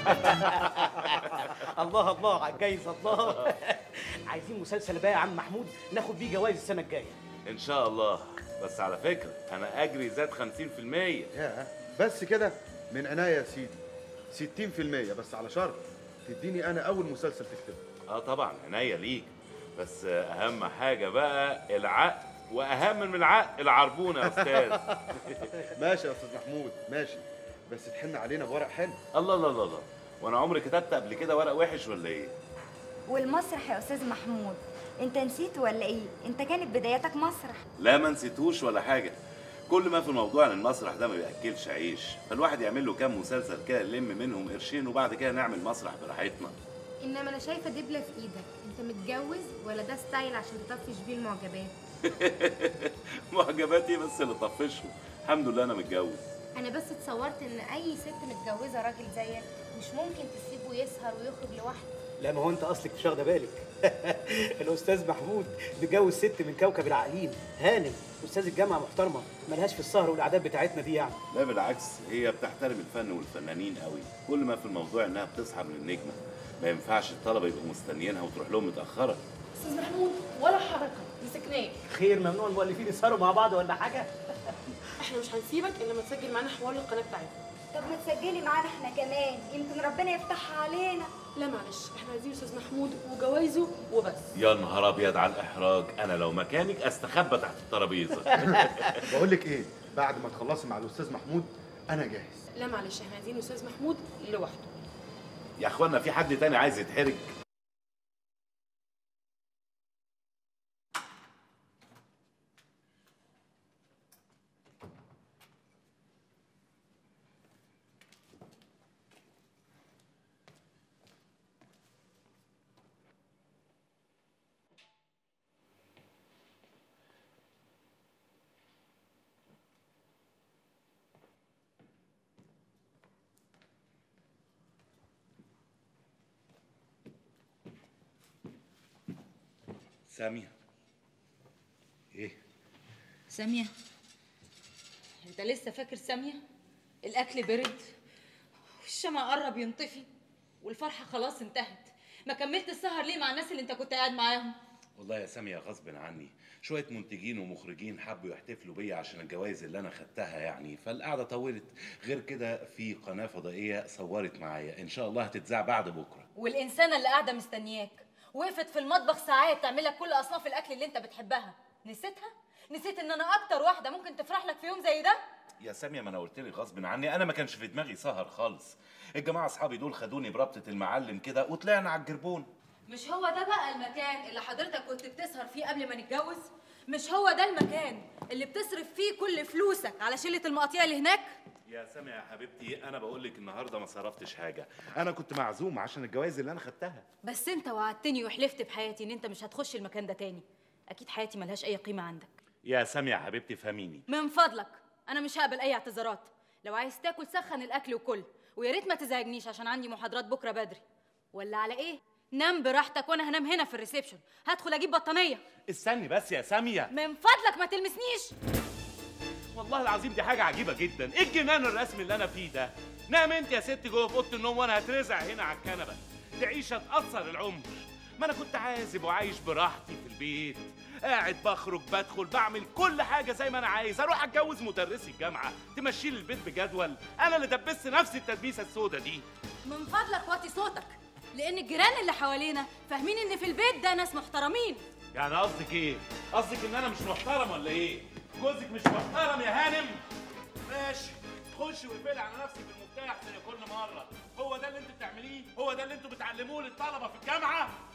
الله الله على الجايزه الله عايزين مسلسل بقى يا عم محمود ناخد بيه جوائز السنه الجايه ان شاء الله بس على فكره انا اجري زاد 50% يا بس كده من عناية يا سيدي 60% بس على شرط تديني انا اول مسلسل تكتبه اه طبعا عناية ليك بس اهم حاجه بقى العقد واهم من العقد العربونه يا استاذ ماشي يا استاذ محمود ماشي بس تحن علينا بورق حلو الله الله الله الله وانا عمري كتبت قبل كده ورق وحش ولا ايه والمسرح يا استاذ محمود انت نسيت ولا ايه انت كانت بداياتك مسرح لا ما نسيتوش ولا حاجه كل ما في الموضوع ان المسرح ده ما بياكلش عيش فالواحد يعمل له كام مسلسل كده يلم منهم قرشين وبعد كده نعمل مسرح براحتنا انما انا شايفه دبله في ايدك انت متجوز ولا ده ستايل عشان تطفش بيه المعجبات معجباتي بس اللي طفشهم الحمد لله انا متجوز انا بس اتصورت ان اي ست متجوزه راجل زيك مش ممكن تسيبه يسهر ويخرج لوحده لا ما هو انت اصلك مش واخده بالك الاستاذ محمود متجوز ست من كوكب العاقلين هانم استاذ الجامعه محترمه ملهاش في السهر والعادات بتاعتنا دي يعني لا بالعكس هي بتحترم الفن والفنانين قوي كل ما في الموضوع انها بتصحى من النجمه ما ينفعش الطلبه يبقوا مستنيينها وتروح لهم متاخره استاذ محمود ولا حركه مسكناه خير ممنوع المؤلفين يسهروا مع بعض ولا حاجه احنا مش هنسيبك الا لما تسجل معانا حوار للقناه بتاعتنا طب ما تسجلي معانا احنا كمان يمكن ربنا يفتحها علينا لا معلش احنا عايزين استاذ محمود وجوايزه وبس يا نهار ابيض على الاحراج انا لو مكانك استخبى تحت الترابيزه بقول لك ايه بعد ما تخلصي مع الاستاذ محمود انا جاهز لا معلش احنا عايزين استاذ محمود لوحده يا اخوانا في حد تاني عايز يتحرج سامية ايه سامية انت لسه فاكر سامية الاكل برد والشمع قرب ينطفي والفرحة خلاص انتهت ما كملت السهر ليه مع الناس اللي انت كنت قاعد معاهم والله يا سامية غصب عني شوية منتجين ومخرجين حبوا يحتفلوا بيا عشان الجوائز اللي أنا خدتها يعني فالقعدة طولت غير كده في قناة فضائية صورت معايا إن شاء الله هتتذاع بعد بكرة والإنسانة اللي قاعدة مستنياك وقفت في المطبخ ساعات تعمل لك كل أصناف الأكل اللي أنت بتحبها نسيتها؟ نسيت إن أنا أكتر واحدة ممكن تفرح لك في يوم زي ده؟ يا سامية ما أنا قلت لك غصب عني أنا ما كانش في دماغي سهر خالص الجماعة أصحابي دول خدوني بربطة المعلم كده وطلعنا على الجربون مش هو ده بقى المكان اللي حضرتك كنت بتسهر فيه قبل ما نتجوز؟ مش هو ده المكان اللي بتصرف فيه كل فلوسك على شلة المقاطيع اللي هناك؟ يا سامية يا حبيبتي أنا بقول لك النهاردة ما صرفتش حاجة أنا كنت معزوم عشان الجوائز اللي أنا خدتها بس انت وعدتني وحلفت بحياتي ان انت مش هتخش المكان ده تاني اكيد حياتي ملهاش اي قيمه عندك يا سامية يا حبيبتي فهميني من فضلك انا مش هقبل اي اعتذارات لو عايز تاكل سخن الاكل وكل ويا ريت ما تزعجنيش عشان عندي محاضرات بكره بدري ولا على ايه نام براحتك وانا هنام هنا في الريسبشن هدخل اجيب بطانيه استني بس يا سامية من فضلك ما تلمسنيش والله العظيم دي حاجة عجيبة جدا ايه الجنان الرسمي اللي انا فيه ده نام انت يا ست جوه في اوضه النوم وانا هترزع هنا على الكنبه دي عيشه تاثر العمر ما انا كنت عازب وعايش براحتي في البيت قاعد بخرج بدخل بعمل كل حاجه زي ما انا عايز اروح اتجوز مدرسي الجامعه تمشي لي البيت بجدول انا اللي دبست نفسي التدبيسه السوداء دي من فضلك وطي صوتك لان الجيران اللي حوالينا فاهمين ان في البيت ده ناس محترمين يعني قصدك ايه قصدك ان انا مش محترم ولا ايه جوزك مش محترم يا هانم ماشي خشي واقفلي على نفسك بالمفتاح زي كل مره هو ده اللي انت بتعمليه هو ده اللي انتوا بتعلموه للطلبه في الجامعه